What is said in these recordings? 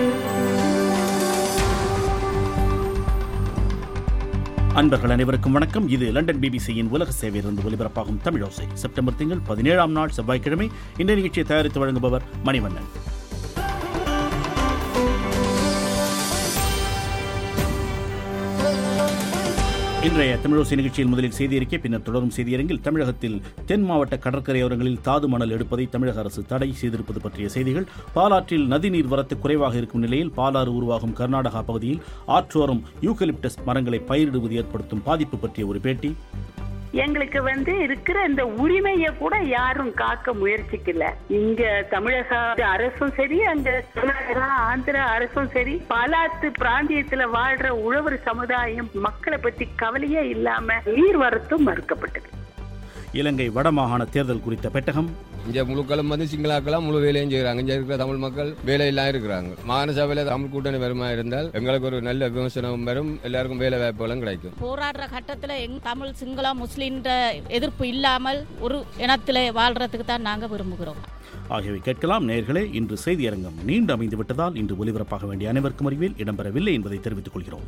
அன்பர்கள் அனைவருக்கும் வணக்கம் இது லண்டன் பிபிசியின் உலக சேவையிலிருந்து ஒலிபரப்பாகும் தமிழோசை செப்டம்பர் திங்கள் பதினேழாம் நாள் செவ்வாய்க்கிழமை இந்த நிகழ்ச்சியை தயாரித்து வழங்குபவர் மணிவண்ணன் இன்றைய தமிழோசை நிகழ்ச்சியில் முதலில் செய்தியறிக்கை பின்னர் தொடரும் செய்தியரங்கில் தமிழகத்தில் தென் மாவட்ட கடற்கரையோரங்களில் தாது மணல் எடுப்பதை தமிழக அரசு தடை செய்திருப்பது பற்றிய செய்திகள் பாலாற்றில் நதிநீர் வரத்து குறைவாக இருக்கும் நிலையில் பாலாறு உருவாகும் கர்நாடகா பகுதியில் ஆற்றோரம் யூகலிப்டஸ் மரங்களை பயிரிடுவது ஏற்படுத்தும் பாதிப்பு பற்றிய ஒரு பேட்டி எங்களுக்கு வந்து இருக்கிற இந்த உரிமையை கூட யாரும் காக்க முயற்சிக்கல இங்க தமிழக அரசும் சரி அங்க கர்நாடகா ஆந்திரா அரசும் சரி பாலாத்து பிராந்தியத்துல வாழ்ற உழவர் சமுதாயம் மக்களை பத்தி கவலையே இல்லாம நீர் வரத்தும் மறுக்கப்பட்டது இலங்கை வடமாகாண தேர்தல் குறித்த பெட்டகம் இங்கே முழுக்களும் வந்து சிங்களாக்கெல்லாம் முழு வேலையும் செய்கிறாங்க இங்கே இருக்கிற தமிழ் மக்கள் வேலையெல்லாம் இருக்கிறாங்க மாகாண சபையில் தமிழ் கூட்டணி வருமா இருந்தால் எங்களுக்கு ஒரு நல்ல விமர்சனம் வரும் எல்லாருக்கும் வேலை வாய்ப்புகளும் கிடைக்கும் போராடுற கட்டத்தில் எங் தமிழ் சிங்களம் முஸ்லீம்ன்ற எதிர்ப்பு இல்லாமல் ஒரு இனத்தில் வாழ்றதுக்கு தான் நாங்கள் விரும்புகிறோம் ஆகியவை கேட்கலாம் நேர்களே இன்று செய்தியரங்கம் நீண்டு அமைந்து விட்டதால் இன்று ஒலிபரப்பாக வேண்டிய அனைவருக்கும் அறிவில் இடம்பெறவில்லை என்பதை தெரிவித்துக் கொள்கிறோம்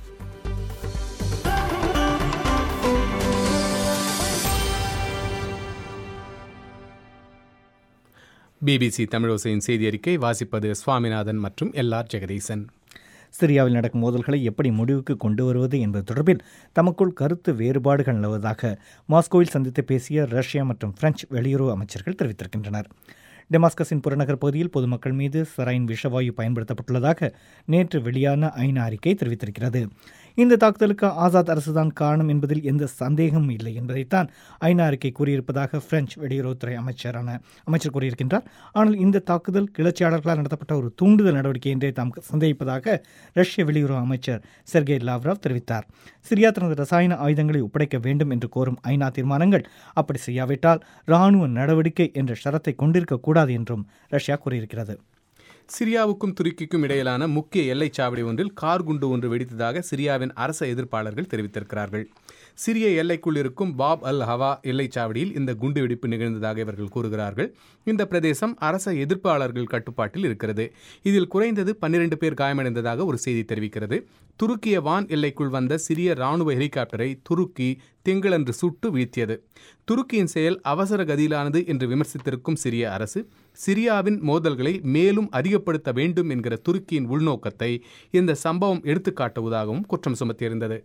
பிபிசி தமிழோசையின் செய்தி அறிக்கை வாசிப்பது சுவாமிநாதன் மற்றும் எல் ஆர் ஜெகதீசன் சிரியாவில் நடக்கும் மோதல்களை எப்படி முடிவுக்கு கொண்டு வருவது என்பது தொடர்பில் தமக்குள் கருத்து வேறுபாடுகள் நிலவுவதாக மாஸ்கோவில் சந்தித்து பேசிய ரஷ்யா மற்றும் பிரெஞ்சு வெளியுறவு அமைச்சர்கள் தெரிவித்திருக்கின்றனர் டெமாஸ்கஸின் புறநகர் பகுதியில் பொதுமக்கள் மீது சரைன் விஷவாயு பயன்படுத்தப்பட்டுள்ளதாக நேற்று வெளியான ஐநா அறிக்கை தெரிவித்திருக்கிறது இந்த தாக்குதலுக்கு ஆசாத் அரசுதான் காரணம் என்பதில் எந்த சந்தேகமும் இல்லை என்பதைத்தான் ஐநா அறிக்கை கூறியிருப்பதாக பிரெஞ்சு வெளியுறவுத்துறை அமைச்சரான அமைச்சர் கூறியிருக்கின்றார் ஆனால் இந்த தாக்குதல் கிளர்ச்சியாளர்களால் நடத்தப்பட்ட ஒரு தூண்டுதல் நடவடிக்கை என்றே தாம் சந்தேகிப்பதாக ரஷ்ய வெளியுறவு அமைச்சர் செர்கே லாவ்ராவ் தெரிவித்தார் சிரியா தனது ரசாயன ஆயுதங்களை ஒப்படைக்க வேண்டும் என்று கோரும் ஐநா தீர்மானங்கள் அப்படி செய்யாவிட்டால் இராணுவ நடவடிக்கை என்ற ஷரத்தை கொண்டிருக்கக்கூடாது என்றும் ரஷ்யா கூறியிருக்கிறது சிரியாவுக்கும் துருக்கிக்கும் இடையிலான முக்கிய எல்லைச் சாவடி ஒன்றில் கார் குண்டு ஒன்று வெடித்ததாக சிரியாவின் அரச எதிர்ப்பாளர்கள் தெரிவித்திருக்கிறார்கள் சிரிய எல்லைக்குள் இருக்கும் பாப் அல் ஹவா எல்லைச் சாவடியில் இந்த குண்டு வெடிப்பு நிகழ்ந்ததாக இவர்கள் கூறுகிறார்கள் இந்த பிரதேசம் அரச எதிர்ப்பாளர்கள் கட்டுப்பாட்டில் இருக்கிறது இதில் குறைந்தது பன்னிரண்டு பேர் காயமடைந்ததாக ஒரு செய்தி தெரிவிக்கிறது துருக்கிய வான் எல்லைக்குள் வந்த சிரிய ராணுவ ஹெலிகாப்டரை துருக்கி திங்களன்று சுட்டு வீழ்த்தியது துருக்கியின் செயல் அவசர கதியிலானது என்று விமர்சித்திருக்கும் சிரிய அரசு சிரியாவின் மோதல்களை மேலும் அதிகப்படுத்த வேண்டும் என்கிற துருக்கியின் உள்நோக்கத்தை இந்த சம்பவம் எடுத்துக்காட்டுவதாகவும் குற்றம் சுமத்தியிருந்தது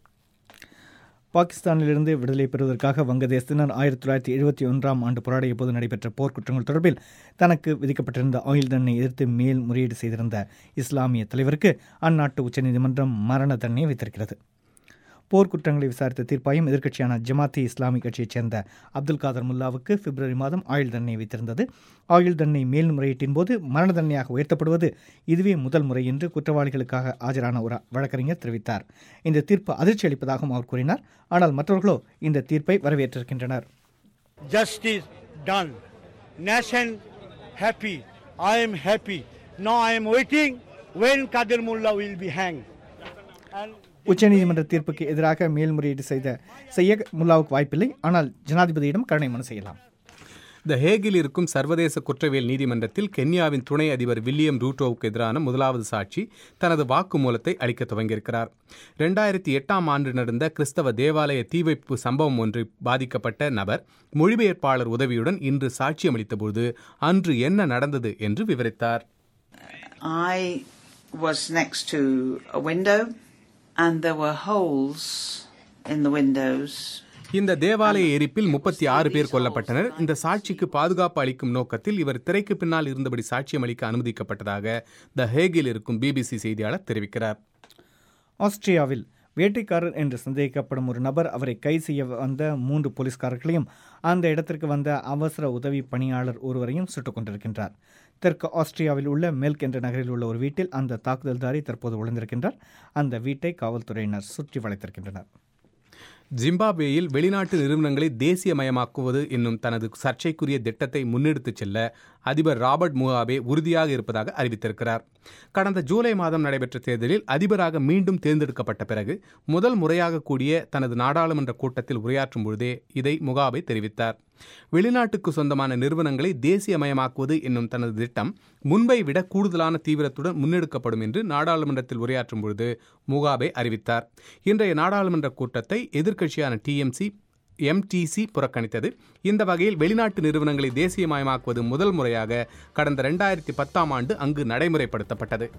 பாகிஸ்தானிலிருந்து விடுதலை பெறுவதற்காக வங்கதேசத்தினர் ஆயிரத்தி தொள்ளாயிரத்தி எழுபத்தி ஒன்றாம் ஆண்டு போராடிய போது நடைபெற்ற போர்க்குற்றங்கள் தொடர்பில் தனக்கு விதிக்கப்பட்டிருந்த ஆயுள் தண்டனை எதிர்த்து மேல் முறையீடு செய்திருந்த இஸ்லாமிய தலைவருக்கு அந்நாட்டு உச்சநீதிமன்றம் மரண தண்டனை வைத்திருக்கிறது போர்க்குற்றங்களை விசாரித்த தீர்ப்பாயம் எதிர்க்கட்சியான ஜமாத்தி இஸ்லாமிக் கட்சியைச் சேர்ந்த அப்துல் காதர் முல்லாவுக்கு பிப்ரவரி மாதம் ஆயுள் தண்டனை வைத்திருந்தது ஆயுள் தண்டனை மேல்முறையீட்டின் போது மரண தண்டனையாக உயர்த்தப்படுவது இதுவே முதல் முறை என்று குற்றவாளிகளுக்காக ஆஜரான ஒரு வழக்கறிஞர் தெரிவித்தார் இந்த தீர்ப்பு அதிர்ச்சி அளிப்பதாகவும் அவர் கூறினார் ஆனால் மற்றவர்களோ இந்த தீர்ப்பை வரவேற்றிருக்கின்றனர் justice done. Nation happy. I am happy. Now I am waiting when Kadir Mullah will be hanged. And உச்சநீதிமன்ற தீர்ப்புக்கு எதிராக மேல்முறையீடு செய்த செய்ய முல்லாவுக்கு வாய்ப்பில்லை ஆனால் ஜனாதிபதியிடம் கருணை மனு செய்யலாம் த ஹேகில் இருக்கும் சர்வதேச குற்றவியல் நீதிமன்றத்தில் கென்யாவின் துணை அதிபர் வில்லியம் ரூட்டோவுக்கு எதிரான முதலாவது சாட்சி தனது வாக்குமூலத்தை அளிக்க துவங்கியிருக்கிறார் ரெண்டாயிரத்தி எட்டாம் ஆண்டு நடந்த கிறிஸ்தவ தேவாலய தீவைப்பு சம்பவம் ஒன்று பாதிக்கப்பட்ட நபர் மொழிபெயர்ப்பாளர் உதவியுடன் இன்று சாட்சியமளித்தபோது அன்று என்ன நடந்தது என்று விவரித்தார் I was next to a window and there were holes in the windows. இந்த தேவாலய எரிப்பில் முப்பத்தி ஆறு பேர் கொல்லப்பட்டனர் இந்த சாட்சிக்கு பாதுகாப்பு அளிக்கும் நோக்கத்தில் இவர் திரைக்கு பின்னால் இருந்தபடி சாட்சியம் அளிக்க அனுமதிக்கப்பட்டதாக த ஹேகில் இருக்கும் பிபிசி செய்தியாளர் தெரிவிக்கிறார் ஆஸ்திரியாவில் வேட்டைக்காரர் என்று சந்தேகிக்கப்படும் ஒரு நபர் அவரை கைது செய்ய வந்த மூன்று போலீஸ்காரர்களையும் அந்த இடத்திற்கு வந்த அவசர உதவி பணியாளர் ஒருவரையும் சுட்டுக் கொண்டிருக்கின்றார் தெற்கு ஆஸ்திரியாவில் உள்ள மெல்க் என்ற நகரில் உள்ள ஒரு வீட்டில் அந்த தாக்குதல்தாரி தற்போது விழுந்திருக்கின்றார் அந்த வீட்டை காவல்துறையினர் சுற்றி வளைத்திருக்கின்றனர் ஜிம்பாப்வேயில் வெளிநாட்டு நிறுவனங்களை தேசியமயமாக்குவது என்னும் தனது சர்ச்சைக்குரிய திட்டத்தை முன்னெடுத்துச் செல்ல அதிபர் ராபர்ட் முகாபே உறுதியாக இருப்பதாக அறிவித்திருக்கிறார் கடந்த ஜூலை மாதம் நடைபெற்ற தேர்தலில் அதிபராக மீண்டும் தேர்ந்தெடுக்கப்பட்ட பிறகு முதல் முறையாக கூடிய தனது நாடாளுமன்ற கூட்டத்தில் உரையாற்றும் பொழுதே இதை முகாபே தெரிவித்தார் வெளிநாட்டுக்கு சொந்தமான நிறுவனங்களை தேசியமயமாக்குவது என்னும் தனது திட்டம் முன்பை விட கூடுதலான தீவிரத்துடன் முன்னெடுக்கப்படும் என்று நாடாளுமன்றத்தில் உரையாற்றும் பொழுது முகாபே அறிவித்தார் இன்றைய நாடாளுமன்ற கூட்டத்தை எதிர்க்கட்சியான டிஎம்சி எம்டிசி புறக்கணித்தது இந்த வகையில் வெளிநாட்டு நிறுவனங்களை தேசியமயமாக்குவது முதல் முறையாக கடந்த ரெண்டாயிரத்தி பத்தாம் ஆண்டு அங்கு நடைமுறைப்படுத்தப்பட்டது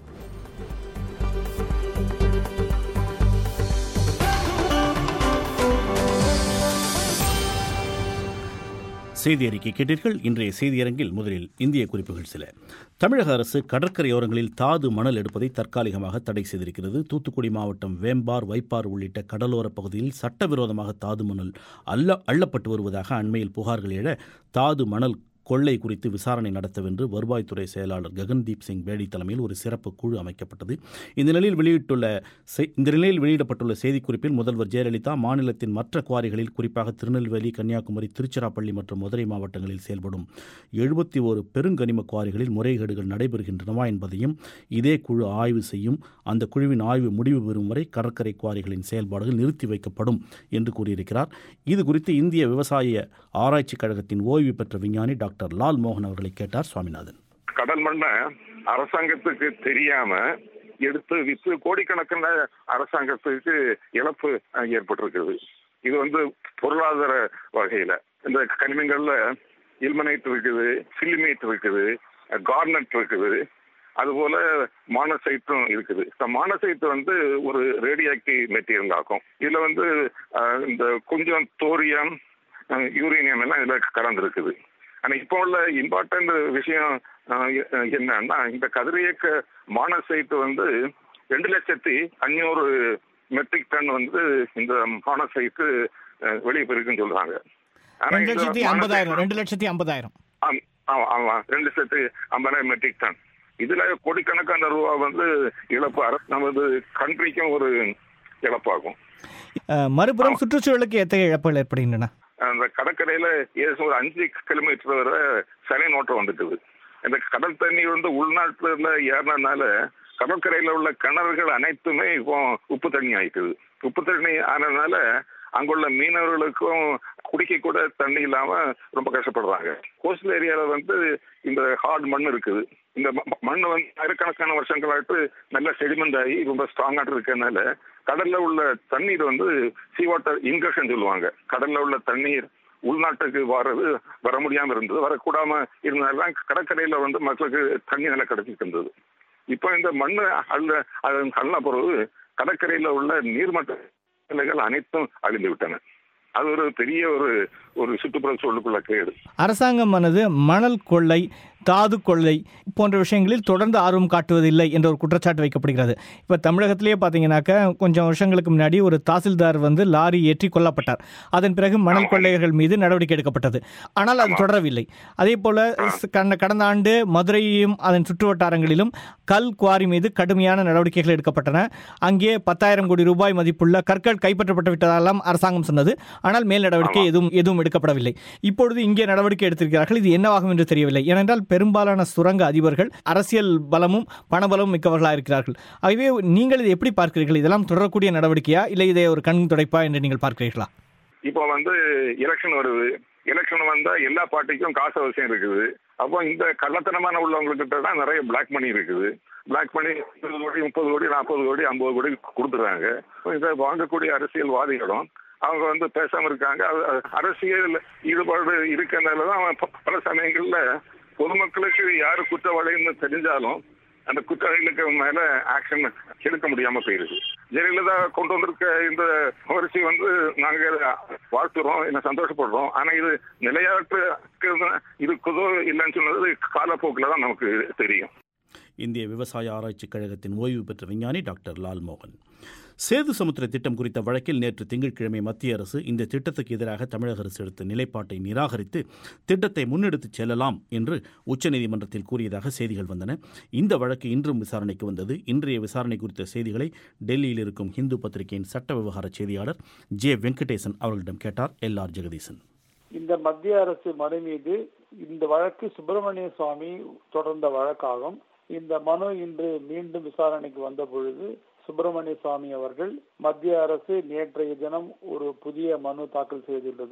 செய்தி அறிக்கை கேட்டீர்கள் இன்றைய செய்தியரங்கில் முதலில் இந்திய குறிப்புகள் சில தமிழக அரசு கடற்கரையோரங்களில் தாது மணல் எடுப்பதை தற்காலிகமாக தடை செய்திருக்கிறது தூத்துக்குடி மாவட்டம் வேம்பார் வைப்பார் உள்ளிட்ட கடலோர பகுதியில் சட்டவிரோதமாக தாது மணல் அல்ல அள்ளப்பட்டு வருவதாக அண்மையில் புகார்கள் எழ தாது மணல் கொள்ளை குறித்து விசாரணை நடத்தவென்று வருவாய்த்துறை செயலாளர் ககன்தீப் சிங் பேடி தலைமையில் ஒரு சிறப்பு குழு அமைக்கப்பட்டது இந்த நிலையில் வெளியிட்டுள்ள செய்- இந்த நிலையில் வெளியிடப்பட்டுள்ள செய்திக்குறிப்பில் முதல்வர் ஜெயலலிதா மாநிலத்தின் மற்ற குவாரிகளில் குறிப்பாக திருநெல்வேலி கன்னியாகுமரி திருச்சிராப்பள்ளி மற்றும் மதுரை மாவட்டங்களில் செயல்படும் எழுபத்தி ஒரு பெருங்கனிம குவாரிகளில் முறைகேடுகள் நடைபெறுகின்றனவா என்பதையும் இதே குழு ஆய்வு செய்யும் அந்த குழுவின் ஆய்வு முடிவு பெறும் வரை கடற்கரை குவாரிகளின் செயல்பாடுகள் நிறுத்தி வைக்கப்படும் என்று கூறியிருக்கிறார் இது குறித்து இந்திய விவசாய ஆராய்ச்சிக் கழகத்தின் ஓய்வு பெற்ற விஞ்ஞானி டாக்டர் லால் மோகன் அவர்களை கேட்டார் சுவாமிநாதன் கடல் மண்ணை அரசாங்கத்துக்கு தெரியாம எடுத்து வித்து கோடிக்கணக்கில் அரசாங்கத்துக்கு இழப்பு அஹ், ஏற்பட்டிருக்குது இது வந்து பொருளாதார வகையில இந்த கனிமங்கள்ல இல்மனைட் இருக்குது சிலிமேட் இருக்குது கார்னட் இருக்குது அதுபோல மானசைட்டும் இருக்குது இந்த மானசைட் வந்து ஒரு ரேடியோ ஆக்டிவ் மெட்டீரியல் ஆகும் இதுல வந்து அஹ், இந்த கொஞ்சம் தோரியம் அஹ், யூரேனியம் எல்லாம் இதுல கலந்துருக்குது ஆனா இப்போ உள்ள இம்பார்ட்டன்ட் விஷயம் அஹ், எ- என்னன்னா இந்த கதிரியக்க மானசைட் வந்து ரெண்டு லட்சத்தி அஞ்சூறு மெட்ரிக் டன் வந்து இந்த மானசைட்டு வெளியே போயிருக்குன்னு சொல்றாங்க ஆனா ரெண்டு இந்த லட்சத்தி மானசைட் ஐம்பதாயிரம் ரெண்டு லட்சத்தி ஐம்பதாயிரம் ஆம், ஆமா ஆமா ரெண்டு லட்சத்து ஐம்பதாயிரம் மெட்ரிக் டன் இதுல கோடிக்கணக்கான ரூபா வந்து இழப்பு அரசு நமது கண்ட்ரிக்கும் ஒரு இழப்பாகும் அஹ், மறுபுறம் சுற்றுச்சூழலுக்கு எத்தகைய இழப்புகள் ஏற்படுகின்றன அந்த கடற்கரையில ஏதோ ஒரு அஞ்சு கிலோமீட்டர் வரை சலை நோட்டம் வந்துட்டுது இந்த கடல் தண்ணி வந்து உள்நாட்டுல ஏறினதுனால கடற்கரையில உள்ள கிணறுகள் அனைத்துமே இப்போ உப்பு தண்ணி ஆயிட்டுது உப்பு தண்ணி ஆனதுனால அங்குள்ள மீனவர்களுக்கும் குடிக்க கூட தண்ணி இல்லாம ரொம்ப கஷ்டப்படுறாங்க கோஸ்டல் ஏரியால வந்து இந்த ஹார்ட் மண் இருக்குது இந்த ம- மண் வந்து ஆயிரக்கணக்கான வருஷங்களாட்டு நல்ல செடிமெண்ட் ஆகி ரொம்ப ஸ்ட்ராங்காட்டு இருக்கறனால கடல்ல உள்ள தண்ணீர் வந்து சீ வாட்டர் இன்கஷன் சொல்லுவாங்க கடல்ல உள்ள தண்ணீர் உள்நாட்டுக்கு வர்றது வர முடியாம இருந்தது வரக்கூடாம இருந்ததெல்லாம் கடற்கரையில வந்து மக்களுக்கு தண்ணி நல்லா கிடைச்சிட்டு இருந்தது இப்போ இந்த மண்ணு அள்ள அது அள்ள பிறகு கடற்கரையில உள்ள நீர்மட்ட நிலைகள் அனைத்தும் அழிந்து விட்டன அது ஒரு பெரிய ஒரு ஒரு சுற்றுப்புற சூழலுக்குள்ள கேடு அரசாங்கமானது மணல் கொள்ளை தாது கொள்ளை போன்ற விஷயங்களில் தொடர்ந்து ஆர்வம் காட்டுவதில்லை என்ற ஒரு குற்றச்சாட்டு வைக்கப்படுகிறது இப்போ தமிழகத்திலேயே பார்த்தீங்கன்னாக்கா கொஞ்சம் வருஷங்களுக்கு முன்னாடி ஒரு தாசில்தார் வந்து லாரி ஏற்றி கொல்லப்பட்டார் அதன் பிறகு மணல் கொள்ளையர்கள் மீது நடவடிக்கை எடுக்கப்பட்டது ஆனால் அது தொடரவில்லை அதே போல ஸ்- கடந்த கடந்த ஆண்டு மதுரையும் அதன் சுற்றுவட்டாரங்களிலும் கல் குவாரி மீது கடுமையான நடவடிக்கைகள் எடுக்கப்பட்டன அங்கே பத்தாயிரம் கோடி ரூபாய் மதிப்புள்ள கற்கள் கைப்பற்றப்பட்டு விட்டதாலாம் அரசாங்கம் சொன்னது ஆனால் மேல் நடவடிக்கை எதுவும் எதுவும் எடுக்கப்படவில்லை இப்பொழுது இங்கே நடவடிக்கை எடுத்திருக்கிறார்கள் இது என்னவாகும் என்று தெரியவில்லை ஏனென்றால் பெரும்பாலான சுரங்க அதிபர்கள் அரசியல் பலமும் பணபலமும் மிக்கவர்களாக இருக்கிறார்கள் ஆகவே நீங்கள் இதை எப்படி பார்க்கிறீர்கள் இதெல்லாம் தொடரக்கூடிய நடவடிக்கையா இல்லை இதை ஒரு கண் துடைப்பா என்று நீங்கள் பார்க்கிறீர்களா இப்போ வந்து எலெக்ஷன் வருது எலெக்ஷன் வந்தா எல்லா பார்ட்டிக்கும் காசு அவசியம் இருக்குது அப்போ இந்த கள்ளத்தனமான உள்ளவங்ககிட்ட தான் நிறைய பிளாக் மணி இருக்குது பிளாக் மணி இருபது கோடி முப்பது கோடி நாற்பது கோடி ஐம்பது கோடி கொடுத்துறாங்க இதை வாங்கக்கூடிய அரசியல்வாதிகளும் அவங்க வந்து பேசாம இருக்காங்க அது- அது அரசியல் ஈடுபாடு இருக்கனால தான் அவன் ப- பல சமயங்கள்ல பொதுமக்களுக்கு யாரு குற்றவாளின்னு தெரிஞ்சாலும் அந்த குற்றவாளிகளுக்கு மேல ஆக்ஷன் எடுக்க முடியாம போயிருது ஜெயலலிதா கொண்டு வந்திருக்க இந்த முயற்சி வந்து நாங்க வாழ்த்துறோம் என்ன சந்தோஷப்படுறோம் ஆனா இது நிலையாட்டு இருக்குதோ இல்லைன்னு சொன்னது காலப்போக்கில் தான் நமக்கு தெரியும் இந்திய விவசாய ஆராய்ச்சிக் கழகத்தின் ஓய்வு பெற்ற விஞ்ஞானி டாக்டர் லால்மோகன் சேது சமுத்திர திட்டம் குறித்த வழக்கில் நேற்று திங்கட்கிழமை மத்திய அரசு இந்த திட்டத்துக்கு எதிராக தமிழக அரசு எடுத்த நிலைப்பாட்டை நிராகரித்து திட்டத்தை முன்னெடுத்துச் செல்லலாம் என்று உச்சநீதிமன்றத்தில் கூறியதாக செய்திகள் வந்தன இந்த வழக்கு இன்றும் விசாரணைக்கு வந்தது இன்றைய விசாரணை குறித்த செய்திகளை டெல்லியில் இருக்கும் ஹிந்து பத்திரிகையின் சட்ட விவகார செய்தியாளர் ஜே வெங்கடேசன் அவர்களிடம் கேட்டார் எல் ஆர் ஜெகதீசன் இந்த மத்திய அரசு மனு மீது இந்த வழக்கு சுப்பிரமணிய சுவாமி தொடர்ந்த வழக்காகும் இந்த மனு இன்று மீண்டும் விசாரணைக்கு வந்த பொழுது சுப்பிரமணிய சுவாமி அவர்கள் மத்திய அரசு நேற்றைய தினம் ஒரு புதிய மனு தாக்கல் செய்துள்ளது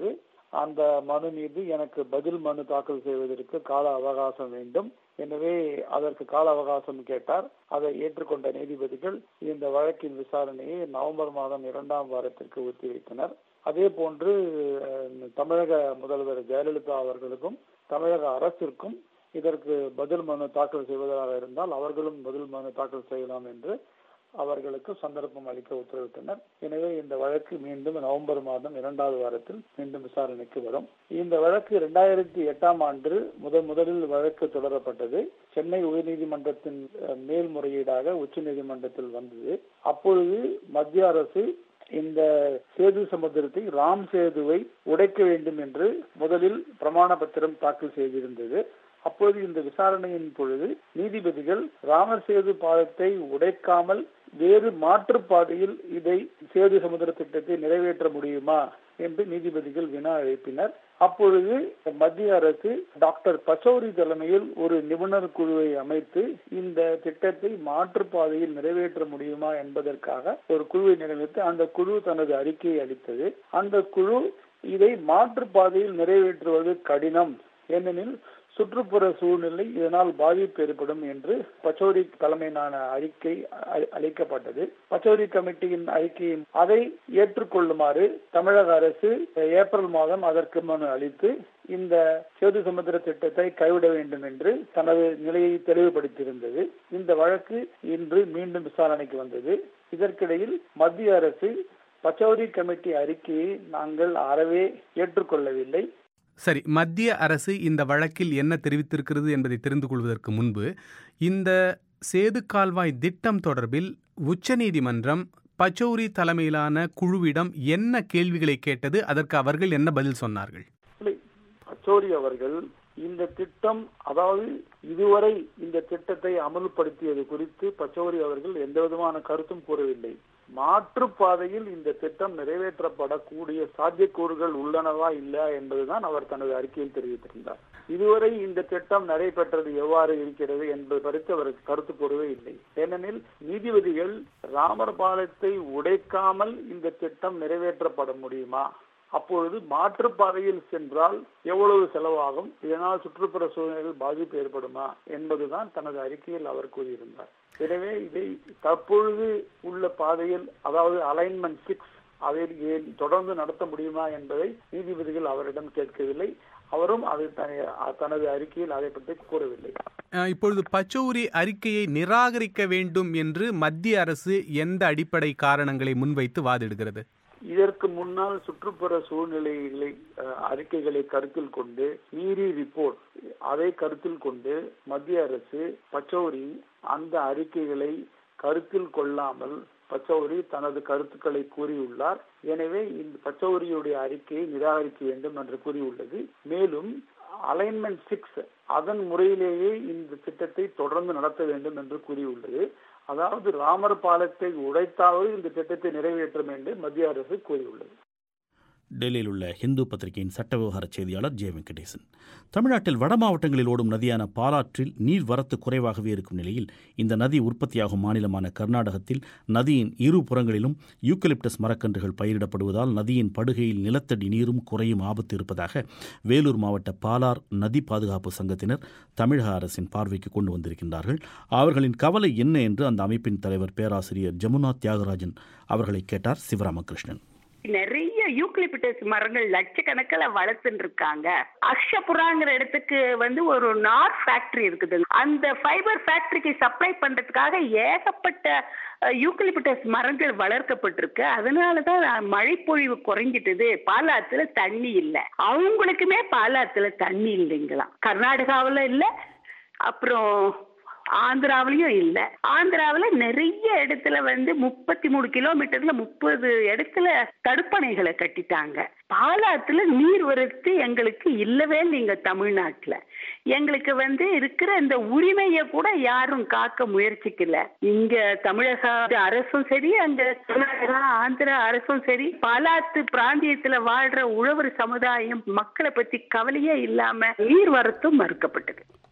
அந்த மனு மீது எனக்கு பதில் மனு தாக்கல் செய்வதற்கு கால அவகாசம் வேண்டும் எனவே அதற்கு கால அவகாசம் கேட்டார் அதை ஏற்றுக்கொண்ட நீதிபதிகள் இந்த வழக்கின் விசாரணையை நவம்பர் மாதம் இரண்டாம் வாரத்திற்கு ஒத்திவைத்தனர் அதே போன்று அஹ், தமிழக முதல்வர் ஜெயலலிதா அவர்களுக்கும் தமிழக அரசிற்கும் இதற்கு பதில் மனு தாக்கல் செய்வதாக இருந்தால் அவர்களும் பதில் மனு தாக்கல் செய்யலாம் என்று அவர்களுக்கு சந்தர்ப்பம் அளிக்க உத்தரவிட்டனர் எனவே இந்த வழக்கு மீண்டும் நவம்பர் மாதம் இரண்டாவது வாரத்தில் மீண்டும் விசாரணைக்கு வரும் இந்த வழக்கு இரண்டாயிரத்தி எட்டாம் ஆண்டு முதல் முதலில் வழக்கு தொடரப்பட்டது சென்னை உயர்நீதிமன்றத்தின் அஹ், மேல்முறையீடாக உச்ச நீதிமன்றத்தில் வந்தது அப்பொழுது மத்திய அரசு இந்த சேது சமுத்திரத்தை ராம் சேதுவை உடைக்க வேண்டும் என்று முதலில் பிரமாண பத்திரம் தாக்கல் செய்திருந்தது அப்பொழுது இந்த விசாரணையின் பொழுது நீதிபதிகள் ராமர் சேது பாலத்தை உடைக்காமல் வேறு மாற்று பாதையில் இதை சேது சமுத்திர திட்டத்தை நிறைவேற்ற முடியுமா என்று நீதிபதிகள் வினா எழுப்பினர் அப்பொழுது மத்திய அரசு டாக்டர் பச்சௌரி தலைமையில் ஒரு நிபுணர் குழுவை அமைத்து இந்த திட்டத்தை மாற்று பாதையில் நிறைவேற்ற முடியுமா என்பதற்காக ஒரு குழுவை நியமித்து அந்த குழு தனது அறிக்கையை அளித்தது அந்த குழு இதை மாற்று பாதையில் நிறைவேற்றுவது கடினம் ஏனெனில் சுற்றுப்புற சூழ்நிலை இதனால் பாதிப்பு ஏற்படும் என்று பச்சோரி தலைமையிலான அறிக்கை அ- அளிக்கப்பட்டது பச்சோரி கமிட்டியின் அறிக்கையின் அதை ஏற்றுக்கொள்ளுமாறு தமிழக அரசு ஏப்ரல் மாதம் அதற்கு மனு அளித்து இந்த சேது சமுத்திர திட்டத்தை கைவிட வேண்டும் என்று தனது நிலையை தெளிவுபடுத்தியிருந்தது இந்த வழக்கு இன்று மீண்டும் விசாரணைக்கு வந்தது இதற்கிடையில் மத்திய அரசு பச்சௌரி கமிட்டி அறிக்கையை நாங்கள் அறவே ஏற்றுக்கொள்ளவில்லை சரி மத்திய அரசு இந்த வழக்கில் என்ன தெரிவித்திருக்கிறது என்பதை தெரிந்து கொள்வதற்கு முன்பு இந்த சேது கால்வாய் திட்டம் தொடர்பில் உச்சநீதிமன்றம் பச்சௌரி தலைமையிலான குழுவிடம் என்ன கேள்விகளை கேட்டது அதற்கு அவர்கள் என்ன பதில் சொன்னார்கள் இல்லை, பச்சோரி அவர்கள் இந்த திட்டம் அதாவது இதுவரை இந்த திட்டத்தை அமல்படுத்தியது குறித்து பச்சோரி அவர்கள் எந்த விதமான கருத்தும் கூறவில்லை மாற்று பாதையில் இந்த திட்டம் நிறைவேற்றப்படக்கூடிய சாத்தியக்கூறுகள் உள்ளனவா இல்லையா என்பதுதான் அவர் தனது அறிக்கையில் தெரிவித்திருந்தார் இதுவரை இந்த திட்டம் நடைபெற்றது எவ்வாறு இருக்கிறது என்பது குறித்து அவர் கருத்து கூறவே இல்லை ஏனெனில் நீதிபதிகள் ராமர் பாலத்தை உடைக்காமல் இந்த திட்டம் நிறைவேற்றப்பட முடியுமா அப்பொழுது மாற்று பாதையில் சென்றால் எவ்வளவு செலவாகும் இதனால் சுற்றுப்புற சூழ்நிலையில் பாதிப்பு ஏற்படுமா என்பதுதான் தனது அறிக்கையில் அவர் கூறியிருந்தார் எனவே இதை தற்பொழுது உள்ள பாதையில் அதாவது அலைன்மெண்ட் சிக்ஸ் அதை ஏன் தொடர்ந்து நடத்த முடியுமா என்பதை நீதிபதிகள் அவரிடம் கேட்கவில்லை அவரும் அதை தன- தனது அறிக்கையில் அதை பற்றி கூறவில்லை அஹ், இப்பொழுது பச்சௌரி அறிக்கையை நிராகரிக்க வேண்டும் என்று மத்திய அரசு எந்த அடிப்படை காரணங்களை முன்வைத்து வாதிடுகிறது இதற்கு முன்னால் சுற்றுப்புற சூழ்நிலைகளை அஹ், அறிக்கைகளை கருத்தில் கொண்டு நீரி ரிப்போர்ட் அதை கருத்தில் கொண்டு மத்திய அரசு பச்சௌரி அந்த அறிக்கைகளை கருத்தில் கொள்ளாமல் பச்சௌரி தனது கருத்துக்களை கூறியுள்ளார் எனவே இந்த பச்சௌரியுடைய அறிக்கையை நிராகரிக்க வேண்டும் என்று கூறியுள்ளது மேலும் அலைன்மெண்ட் சிக்ஸ் அதன் முறையிலேயே இந்த திட்டத்தை தொடர்ந்து நடத்த வேண்டும் என்று கூறியுள்ளது அதாவது ராமர் பாலத்தை உடைத்தாவது இந்த திட்டத்தை நிறைவேற்றும் என்று மத்திய அரசு கூறியுள்ளது டெல்லியில் உள்ள ஹிந்து பத்திரிகையின் சட்ட விவகார செய்தியாளர் ஜே வெங்கடேசன் தமிழ்நாட்டில் வட மாவட்டங்களில் ஓடும் நதியான பாலாற்றில் நீர் வரத்து குறைவாகவே இருக்கும் நிலையில் இந்த நதி உற்பத்தியாகும் மாநிலமான கர்நாடகத்தில் நதியின் இரு புறங்களிலும் யூக்கலிப்டஸ் மரக்கன்றுகள் பயிரிடப்படுவதால் நதியின் படுகையில் நிலத்தடி நீரும் குறையும் ஆபத்து இருப்பதாக வேலூர் மாவட்ட பாலார் நதி பாதுகாப்பு சங்கத்தினர் தமிழக அரசின் பார்வைக்கு கொண்டு வந்திருக்கின்றார்கள் அவர்களின் கவலை என்ன என்று அந்த அமைப்பின் தலைவர் பேராசிரியர் ஜமுனா தியாகராஜன் அவர்களை கேட்டார் சிவராமகிருஷ்ணன் நிறைய யூக்லிபிட்டஸ் மரங்கள் லட்சக்கணக்கில் வளர்த்துட்டு இருக்காங்க அக்ஷபுராங்கிற இடத்துக்கு வந்து ஒரு நார் ஃபேக்டரி இருக்குது அந்த ஃபைபர் ஃபேக்டரிக்கு சப்ளை பண்றதுக்காக ஏகப்பட்ட யூக்லிபிட்டஸ் மரங்கள் வளர்க்கப்பட்டிருக்கு அதனாலதான் மழைப்பொழிவு குறைஞ்சிட்டது பாலாத்துல தண்ணி இல்லை அவங்களுக்குமே பாலாத்துல தண்ணி இல்லைங்களாம் கர்நாடகாவில் இல்லை அப்புறம் ஆந்திராவிலையும் இல்ல ஆந்திராவுல நிறைய இடத்துல வந்து முப்பத்தி மூணு கிலோமீட்டர்ல முப்பது இடத்துல தடுப்பணைகளை கட்டிட்டாங்க பாலாத்துல நீர் வரத்து எங்களுக்கு இல்லவே இல்லைங்க தமிழ்நாட்டுல எங்களுக்கு வந்து இருக்கிற இந்த உரிமையை கூட யாரும் காக்க முயற்சிக்கல இங்க தமிழக அரசும் சரி அங்க கர்நாடகா ஆந்திரா அரசும் சரி பாலாத்து பிராந்தியத்துல வாழ்ற உழவர் சமுதாயம் மக்களை பத்தி கவலையே இல்லாம நீர் வரத்தும் மறுக்கப்பட்டது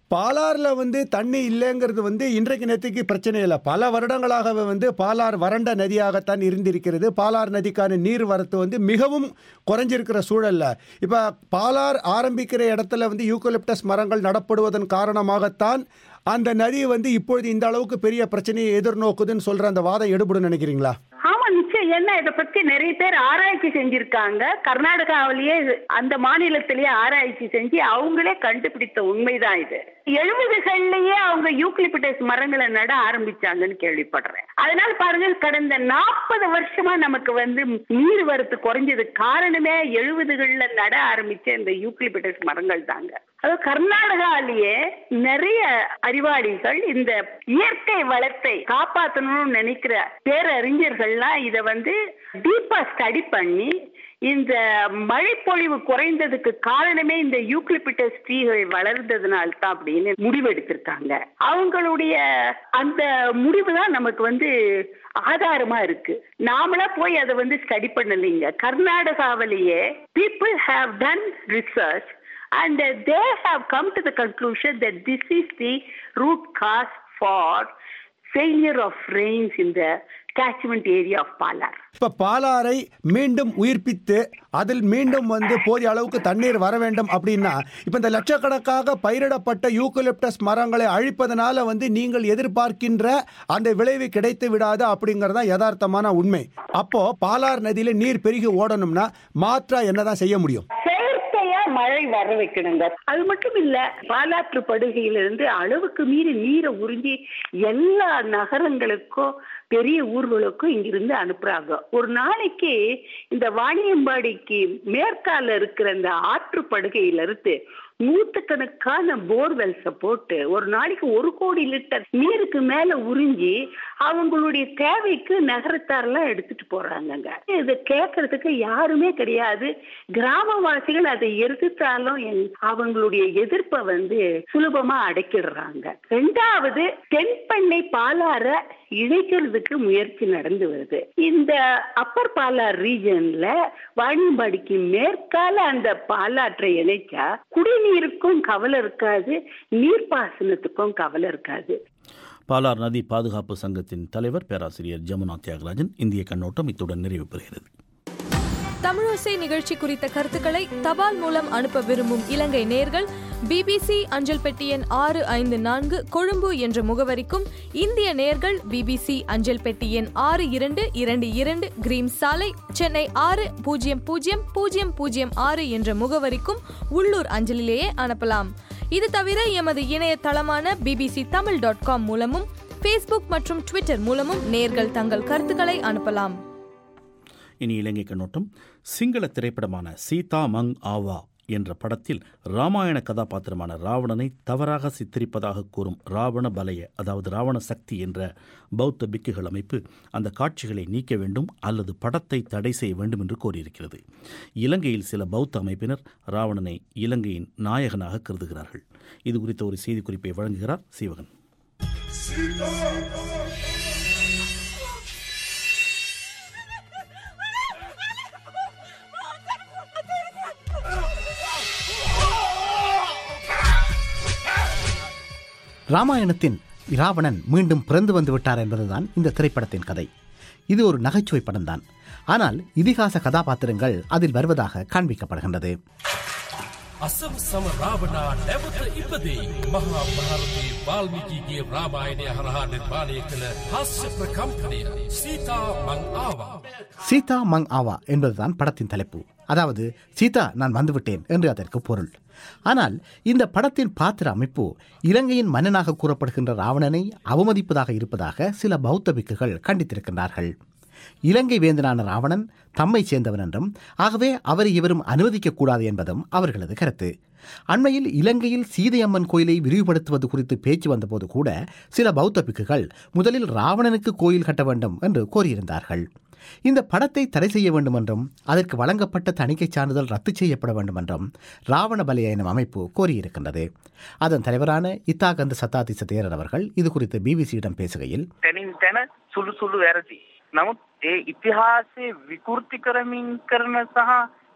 பாலாறுல வந்து தண்ணி இல்லைங்கிறது வந்து இன்றைக்கு நேற்றுக்கு பிரச்சனை இல்லை பல வருடங்களாகவே வந்து பாலாறு வறண்ட நதியாகத்தான் இருந்திருக்கிறது பாலாறு நதிக்கான நீர் வரத்து வந்து மிகவும் குறைஞ்சிருக்கிற சூழல்ல இப்போ பாலார் ஆரம்பிக்கிற இடத்துல வந்து யூக்கலிப்டஸ் மரங்கள் நடப்படுவதன் காரணமாகத்தான் அந்த நதி வந்து இப்பொழுது இந்த அளவுக்கு பெரிய பிரச்சனையை எதிர்நோக்குதுன்னு சொல்ற அந்த வாதம் எடுபடும் நினைக்கிறீங்களா ஆமா நிச்சயம் என்ன இத பத்தி நிறைய பேர் ஆராய்ச்சி செஞ்சிருக்காங்க கர்நாடகாவிலேயே இது- அந்த மாநிலத்திலேயே ஆராய்ச்சி செஞ்சு அவங்களே கண்டுபிடித்த உண்மைதான் இது எழுபதுகள்லயே அவங்க யூக்லிபிட்டஸ் மரங்களை நட ஆரம்பிச்சாங்கன்னு கேள்விப்படுறேன் அதனால பாருங்க கடந்த நாற்பது வருஷமா நமக்கு வந்து நீர் வரத்து குறைஞ்சது காரணமே எழுபதுகள்ல நட ஆரம்பிச்ச இந்த யூக்லிபிட்டஸ் மரங்கள் தாங்க அது கர்நாடகாலேயே நிறைய அறிவாளிகள் இந்த இயற்கை வளத்தை காப்பாற்றணும்னு நினைக்கிற பேரறிஞர்கள்லாம் இத வந்து டீப்பா ஸ்டடி பண்ணி இந்த மழைப்பொழிவு குறைந்ததுக்கு காரணமே இந்த யூக்லிபிட்டஸ் ட்ரீகள் வளர்ந்ததுனால தான் அப்படின்னு முடிவெடுத்திருக்காங்க அவங்களுடைய அந்த முடிவு தான் நமக்கு வந்து ஆதாரமா இருக்கு நாமளா போய் அதை வந்து ஸ்டடி பண்ணலைங்க கர்நாடகாவிலேயே people have done research and uh, they have come to the conclusion that this is the root cause for failure of rains in the catchment area of Palar. இப்போ பாலாறை மீண்டும் உயிர்ப்பித்து அதில் மீண்டும் வந்து போதிய அளவுக்கு தண்ணீர் வர வேண்டும் அப்படின்னா இப்போ இந்த லட்சக்கணக்காக பயிரிடப்பட்ட யூக்கலிப்டஸ் மரங்களை அழிப்பதனால வந்து நீங்கள் எதிர்பார்க்கின்ற அந்த விளைவு கிடைத்து விடாது அப்படிங்கிறது தான் யதார்த்தமான உண்மை அப்போ பாலார் நதியில நீர் பெருகி ஓடணும்னா மாற்றா என்னதான் செய்ய முடியும் செயற்கையா மழை வர வைக்கணுங்க அது மட்டும் இல்ல பாலாற்று படுகையிலிருந்து அளவுக்கு மீறி நீரை உறிஞ்சி எல்லா நகரங்களுக்கும் பெரிய ஊர்களுக்கும் இங்கிருந்து அனுப்புறாங்க ஒரு நாளைக்கு இந்த வாணியம்பாடிக்கு மேற்கால இருக்கிற இந்த ஆற்று படுகையில இருந்து நூத்துக்கணக்கான போர்வெல்ஸ போட்டு ஒரு நாளைக்கு ஒரு கோடி லிட்டர் நீருக்கு மேல உறிஞ்சி அவங்களுடைய தேவைக்கு நகரத்தாரெல்லாம் எடுத்துட்டு போறாங்கங்க இதை கேட்கறதுக்கு யாருமே கிடையாது கிராமவாசிகள் அதை எதிர்த்தாலும் என்- அவங்களுடைய எதிர்ப்பை வந்து சுலபமா அடக்கிடுறாங்க ரெண்டாவது தென்பண்ணை பாலாற இணைக்கிறதுக்கு முயற்சி நடந்து வருது இந்த அப்பர் பாலார் ரீஜன்ல வாணியம்பாடிக்கு மேற்கால அந்த பாலாற்றை இணைச்சா குடிநீருக்கும் கவலை இருக்காது நீர்ப்பாசனத்துக்கும் கவலை இருக்காது பாலார் நதி பாதுகாப்பு சங்கத்தின் தலைவர் பேராசிரியர் ஜமுனா தியாகராஜன் இந்திய கண்ணோட்டம் இத்துடன் நிறைவு பெறுகிறது தமிழோசை நிகழ்ச்சி குறித்த கருத்துக்களை தபால் மூலம் அனுப்ப விரும்பும் இலங்கை நேர்கள் பிபிசி அஞ்சல் பெட்டி எண் ஆறு ஐந்து நான்கு கொழும்பு என்ற முகவரிக்கும் இந்திய நேர்கள் பிபிசி அஞ்சல் பெட்டி எண் ஆறு இரண்டு இரண்டு இரண்டு கிரீம் சாலை சென்னை ஆறு பூஜ்ஜியம் பூஜ்ஜியம் பூஜ்ஜியம் பூஜ்ஜியம் ஆறு என்ற முகவரிக்கும் உள்ளூர் அஞ்சலிலேயே அனுப்பலாம் இது தவிர எமது இணையதளமான பிபிசி தமிழ் டாட் காம் மூலமும் ஃபேஸ்புக் மற்றும் ட்விட்டர் மூலமும் நேர்கள் தங்கள் கருத்துக்களை அனுப்பலாம் இனி இலங்கை கண்ணோட்டம் சிங்கள திரைப்படமான சீதா மங் ஆவா என்ற படத்தில் ராமாயண கதாபாத்திரமான ராவணனை தவறாக சித்தரிப்பதாக கூறும் ராவண பலய அதாவது ராவண சக்தி என்ற பௌத்த பிக்குகள் அமைப்பு அந்த காட்சிகளை நீக்க வேண்டும் அல்லது படத்தை தடை செய்ய வேண்டும் என்று கோரியிருக்கிறது இலங்கையில் சில பௌத்த அமைப்பினர் ராவணனை இலங்கையின் நாயகனாக கருதுகிறார்கள் இது குறித்த ஒரு செய்திக்குறிப்பை வழங்குகிறார் சீவகன் ராமாயணத்தின் ராவணன் மீண்டும் பிறந்து வந்து விட்டார் என்பதுதான் இந்த திரைப்படத்தின் கதை இது ஒரு நகைச்சுவை படம்தான் ஆனால் இதிகாச கதாபாத்திரங்கள் அதில் வருவதாக காண்பிக்கப்படுகின்றது අසම සම රාවනා නැවත ඉපදේ මහා භාරතයේ වාල්මිකීගේ රාමායනය හරහා නිර්මාණය කළ හස්්‍ය ප්‍රකම්පනය සීතා මං ආවා. சீதா மங் ஆவா என்பதுதான் படத்தின் தலைப்பு அதாவது சீதா நான் வந்துவிட்டேன் என்று அதற்கு பொருள் ஆனால் இந்த படத்தின் பாத்திர அமைப்பு இலங்கையின் மன்னனாக கூறப்படுகின்ற ராவணனை அவமதிப்பதாக இருப்பதாக சில பௌத்த பிக்குகள் கண்டித்திருக்கின்றார்கள் இலங்கை வேந்தனான ராவணன் தம்மை சேர்ந்தவன் என்றும் ஆகவே அவரை இவரும் அனுமதிக்கக்கூடாது என்பதும் அவர்களது கருத்து அண்மையில் இலங்கையில் சீதையம்மன் கோயிலை விரிவுபடுத்துவது குறித்து பேச்சு வந்தபோது கூட சில பௌத்த பிக்குகள் முதலில் ராவணனுக்கு கோயில் கட்ட வேண்டும் என்று கோரியிருந்தார்கள் இந்த படத்தை தடை செய்ய வேண்டும் என்றும் அதற்கு வழங்கப்பட்ட தணிக்கை சான்றிதழ் ரத்து செய்யப்பட வேண்டும் என்றும் ராவண பலிய எனும் அமைப்பு கோரியிருக்கின்றது அதன் தலைவரான இத்தாகந்த சத்தாதிச தேரர் அவர்கள் இது குறித்து பிபிசியிடம் பேசுகையில் තැනින් තැන සුළු සුළු වැරදි. නමුත් ඒ ඉතිහාසය විකෘති කරමින් කරන සහ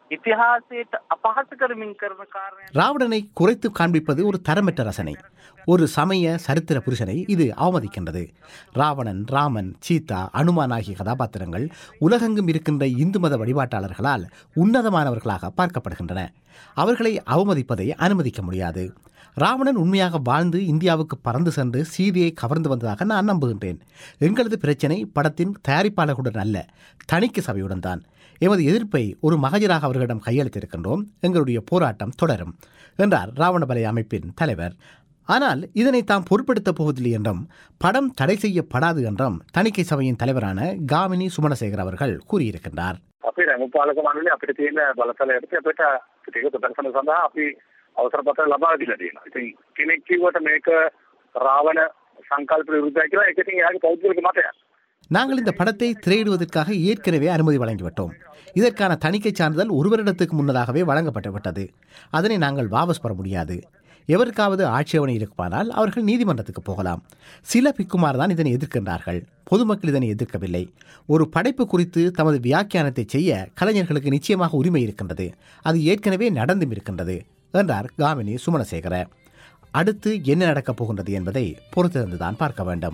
ඉතිහාසයට අපහස කරමින් කරන කාරණය ராவணனை குறைத்து காண்பிப்பது ஒரு தரமற்ற ரசனை ஒரு சமய சரித்திர புருஷனை இது அவமதிக்கின்றது ராவணன் ராமன் சீதா அனுமான் ஆகிய கதாபாத்திரங்கள் உலகெங்கும் இருக்கின்ற இந்து மத வழிபாட்டாளர்களால் உன்னதமானவர்களாக பார்க்கப்படுகின்றன அவர்களை அவமதிப்பதை அனுமதிக்க முடியாது ராவணன் உண்மையாக வாழ்ந்து இந்தியாவுக்கு பறந்து சென்று சீதையை கவர்ந்து வந்ததாக நான் நம்புகின்றேன் எங்களது பிரச்சனை படத்தின் தயாரிப்பாளர்களுடன் அல்ல தணிக்கை சபையுடன் தான் எமது எதிர்ப்பை ஒரு மகஜராக அவர்களிடம் கையளித்திருக்கின்றோம் எங்களுடைய போராட்டம் தொடரும் என்றார் ராவணபலை அமைப்பின் தலைவர் ஆனால் இதனை தாம் பொருட்படுத்தப் போவதில்லை என்றும் படம் தடை செய்யப்படாது என்றும் தணிக்கை சபையின் தலைவரான காமினி சுமணசேகர் அவர்கள் கூறியிருக்கின்றார் අපේ රැමුපාලක මණ්ඩලේ අපිට තියෙන බලතල යටතේ අපිට ටික ප්‍රදර්ශන සඳහා අපි අවසර පත්‍ර ලබා දීලා තියෙනවා. ඉතින් කෙනෙක් කිව්වට මේක රාවණ සංකල්ප විරුද්ධයි කියලා ඒක ඉතින් එයාගේ පෞද්ගලික මතයක්. நாங்கள் இந்த படத்தை திரையிடுவதற்காக ஏற்கனவே அனுமதி வழங்கிவிட்டோம் இதற்கான தணிக்கை சான்றிதழ் ஒரு வருடத்துக்கு முன்னதாகவே வழங்கப்பட்டு விட்டது அதனை நாங்கள் வாபஸ் பெற முடியாது எவருக்காவது ஆட்சேபனை இருக்குமானால் அவர்கள் நீதிமன்றத்துக்கு போகலாம் சில பிக்குமார் தான் இதனை எதிர்க்கின்றார்கள் பொதுமக்கள் இதனை எதிர்க்கவில்லை ஒரு படைப்பு குறித்து தமது வியாக்கியானத்தை செய்ய கலைஞர்களுக்கு நிச்சயமாக உரிமை இருக்கின்றது அது ஏற்கனவே நடந்தும் இருக்கின்றது என்றார் காமினி சுமணசேகர அடுத்து என்ன நடக்கப் போகின்றது என்பதை பொறுத்திருந்துதான் பார்க்க வேண்டும்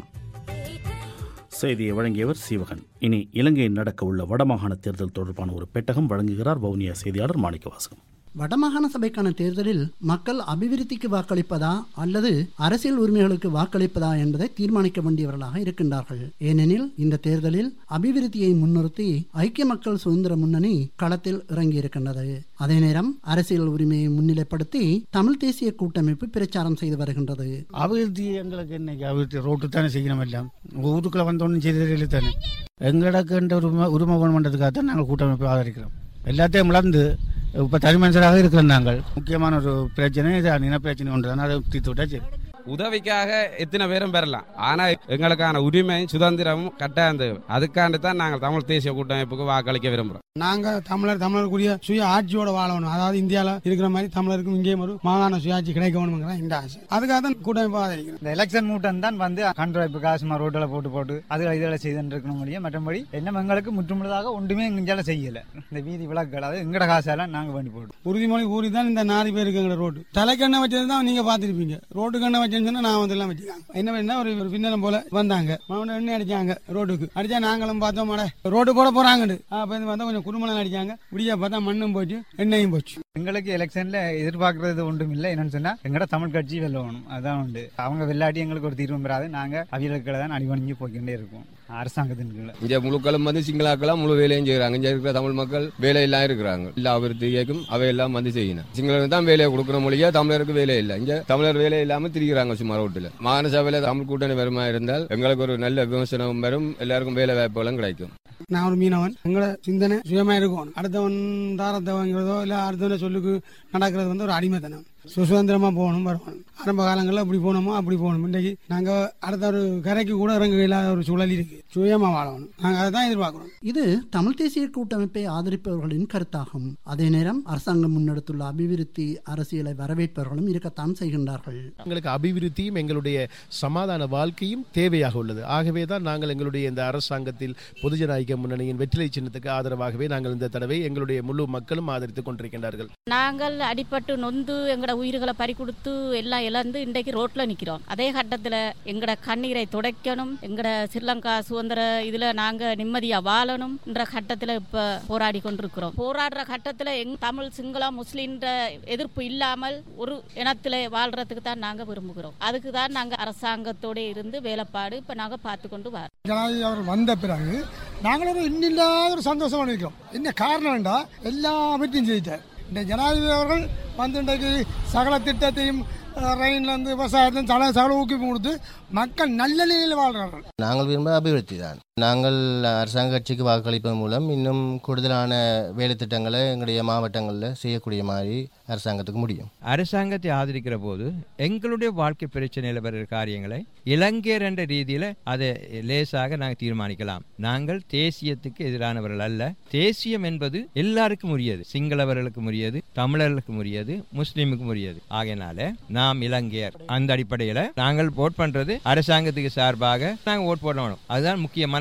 செய்தியை வழங்கியவர் சீவகன் இனி இலங்கையில் நடக்க உள்ள வடமாகாண தேர்தல் தொடர்பான ஒரு பெட்டகம் வழங்குகிறார் வவுனியா செய்தியாளர் மாணிக்கவாசகம் வடமாகாண சபைக்கான தேர்தலில் மக்கள் அபிவிருத்திக்கு வாக்களிப்பதா அல்லது அரசியல் உரிமைகளுக்கு வாக்களிப்பதா என்பதை தீர்மானிக்க வேண்டியவர்களாக இருக்கின்றார்கள் ஏனெனில் இந்த தேர்தலில் அபிவிருத்தியை முன்னிறுத்தி ஐக்கிய மக்கள் சுதந்திர முன்னணி களத்தில் இறங்கியிருக்கின்றது அதே நேரம் அரசியல் உரிமையை முன்னிலைப்படுத்தி தமிழ் தேசிய கூட்டமைப்பு பிரச்சாரம் செய்து வருகின்றது அபிவிருத்தி எங்களுக்கு இன்னைக்கு அபிவிருத்தி ரோட்டு தானே செய்யணும் எல்லாம் ஊருக்குள்ள வந்தோன்னு செய்ததில்லை தானே எங்களுக்கு உரிமை உரிமை பண்ணுறதுக்காக தான் நாங்கள் கூட்டமைப்பு ஆதரிக்கிறோம் எல்லாத்தையும் இழந்து இப்போ தனி மனுஷராக இருக்கிறோம் நாங்கள் முக்கியமான ஒரு பிரச்சனை இது இன பிரச்சனை ஒன்று தான் அதை தீர்த்து விட்டா சரி உதவிக்காக எத்தனை பேரும் பெறலாம் ஆனா எங்களுக்கான உரிமை சுதந்திரமும் கட்டாயம் தேவை அதுக்காண்டு தான் நாங்கள் தமிழ் தேசிய கூட்டமைப்புக்கு வாக்களிக்க விரும்புறோம் நாங்க தமிழர் தமிழருக்குரிய சுய ஆட்சியோட வாழணும் அதாவது இந்தியால இருக்கிற மாதிரி தமிழருக்கும் இங்கேயும் ஒரு மாகாண சுயாட்சி கிடைக்க வேணுங்கிற இந்த ஆசை அதுக்காக தான் கூட்டமைப்பு ஆதரிக்கிறோம் இந்த எலெக்ஷன் மூட்டம் தான் வந்து கண்ட்ரோல் காசுமா ரோட்டில் போட்டு போட்டு அது இதில் செய்துட்டு இருக்கணும் முடியும் மற்றபடி என்ன எங்களுக்கு முற்றுமுழுதாக ஒன்றுமே இங்கால செய்யல இந்த வீதி விளக்குகள் அது எங்கட காசெல்லாம் நாங்க பண்ணி போட்டோம் உறுதிமொழி கூறி தான் இந்த நாலு பேருக்கு எங்க ரோடு தலைக்கண்ணை வச்சது தான் நீங்க பாத்திருப்பீங்க ரோட்டு கண்ணை வச்சேன்னு சொன்னா நான் வந்து எல்லாம் வச்சுக்காங்க என்ன பண்ணா ஒரு ஒரு பின்னலம் போல வந்தாங்க மவன எண்ணெய் அடிச்சாங்க ரோட்டுக்கு அடிச்சா நாங்களும் பார்த்தோம் மாட ரோடு போட போறாங்கன்னு அப்ப இருந்து பார்த்தா கொஞ்சம் குடும்பம் அடிச்சாங்க விடியா பார்த்தா மண்ணும் போச்சு எண்ணெயும் போச்சு எங்களுக்கு எலெக்ஷன்ல எதிர்பார்க்கறது ஒன்றும் இல்லை என்னன்னு சொன்னா எங்கட தமிழ் கட்சி வெல்லணும் அதான் உண்டு அவங்க வெள்ளாட்டி எங்களுக்கு ஒரு தீர்வும் பெறாது நாங்க அவியலுக்களை தான் அடிவணிஞ்சு போய்கிட்டே இருக்கோம் அரசாங்கத்தின் கீழே இங்க முழுக்களும் வந்து சிங்களாக்கெல்லாம் முழு வேலையும் செய்யறாங்க இங்க இருக்கிற தமிழ் மக்கள் வேலையெல்லாம் இருக்கிறாங்க இல்ல அபிவிருத்தி இயக்கம் அவையெல்லாம் வந்து செய்யணும் சிங்களருக்கு தான் வேலையை கொடுக்குற மொழியா தமிழருக்கு வேலை இல்லை இங்க தமிழர் வேலை இல்லாம திரிகிறாங்க சும்மா ரோட்டில் மாகாண சபையில தமிழ் கூட்டணி வருமா இருந்தால் எங்களுக்கு ஒரு நல்ல விமர்சனம் வரும் எல்லாருக்கும் வேலை வாய்ப்புகளும் கிடைக்கும் நான் ஒரு மீனவன் எங்களோட சிந்தனை சுயமா இருக்கும் அடுத்தவன் தாரத்தை வாங்கிறதோ இல்ல அடுத்தவன சொல்லுக்கு நடக்கிறது வந்து ஒரு அடிமைத்தனம் சுதந்திரமா போகணும் வரணும் ஆரம்ப காலங்களில் அப்படி போகணுமோ அப்படி போகணும் இன்றைக்கு நாங்க அடுத்த ஒரு கரைக்கு கூட இறங்க இல்லாத ஒரு சூழல் இருக்கு சுயமா வாழணும் நாங்க அதை தான் எதிர்பார்க்கிறோம் இது தமிழ் தேசிய கூட்டமைப்பை ஆதரிப்பவர்களின் கருத்தாகும் அதே நேரம் அரசாங்கம் முன்னெடுத்துள்ள அபிவிருத்தி அரசியலை வரவேற்பவர்களும் இருக்கத்தான் செய்கின்றார்கள் எங்களுக்கு அபிவிருத்தியும் எங்களுடைய சமாதான வாழ்க்கையும் தேவையாக உள்ளது ஆகவே தான் நாங்கள் எங்களுடைய இந்த அரசாங்கத்தில் பொதுஜன ஐக்கிய முன்னணியின் வெற்றிலை சின்னத்துக்கு ஆதரவாகவே நாங்கள் இந்த தடவை எங்களுடைய முழு மக்களும் ஆதரித்துக் கொண்டிருக்கின்றார்கள் நாங்கள் அடிபட்டு நொந்து எங்களோட உயிர்களை பறி கொடுத்து எல்லாம் இழந்து இன்றைக்கு ரோட்ல நிக்கிறோம் அதே கட்டத்துல எங்கட கண்ணீரை துடைக்கணும் எங்கட ஸ்ரீலங்கா சுதந்திர இதுல நாங்க நிம்மதியா வாழணும் என்ற கட்டத்துல இப்ப போராடி கொண்டிருக்கிறோம் போராடுற கட்டத்துல எங் தமிழ் சிங்களம் முஸ்லிம்ன்ற எதிர்ப்பு இல்லாமல் ஒரு இனத்துல வாழ்றதுக்கு தான் நாங்க விரும்புகிறோம் அதுக்கு தான் நாங்க அரசாங்கத்தோட இருந்து வேலைப்பாடு இப்ப நாங்க பார்த்து கொண்டு வரோம் ஜனாதிபதி அவர் வந்த பிறகு நாங்கள் ஒரு இன்னில்லாத ஒரு சந்தோஷமா இருக்கிறோம் என்ன காரணம்டா எல்லா அமைச்சையும் செய்தார் இந்த ஜனாதிபதி அவர்கள் வந்து இன்றைக்கு சகல திட்டத்தையும் ரயின்ல இருந்து விவசாயத்தையும் சகல சகல ஊக்குவிப்பு கொடுத்து மக்கள் நல்ல நிலையில் வாழ்றார்கள் நாங்கள் விரும்ப அபிவிருத்தி தான் நாங்கள் அரசாங்க கட்சிக்கு வாக்களிப்பதன் மூலம் இன்னும் கூடுதலான வேலை திட்டங்களை எங்களுடைய மாவட்டங்களில் செய்யக்கூடிய மாதிரி அரசாங்கத்துக்கு முடியும் அரசாங்கத்தை ஆதரிக்கிற போது எங்களுடைய வாழ்க்கை பிரச்சனையில் வருகிற காரியங்களை இலங்கையர் என்ற ரீதியில் அதை லேசாக நாங்கள் தீர்மானிக்கலாம் நாங்கள் தேசியத்துக்கு எதிரானவர்கள் அல்ல தேசியம் என்பது எல்லாருக்கும் உரியது சிங்களவர்களுக்கும் உரியது தமிழர்களுக்கும் உரியது முஸ்லீமுக்கும் உரியது ஆகையினால நாம் இலங்கையர் அந்த அடிப்படையில் நாங்கள் ஓட் பண்றது அரசாங்கத்துக்கு சார்பாக நாங்கள் ஓட் போடணும் அதுதான் முக்கியமான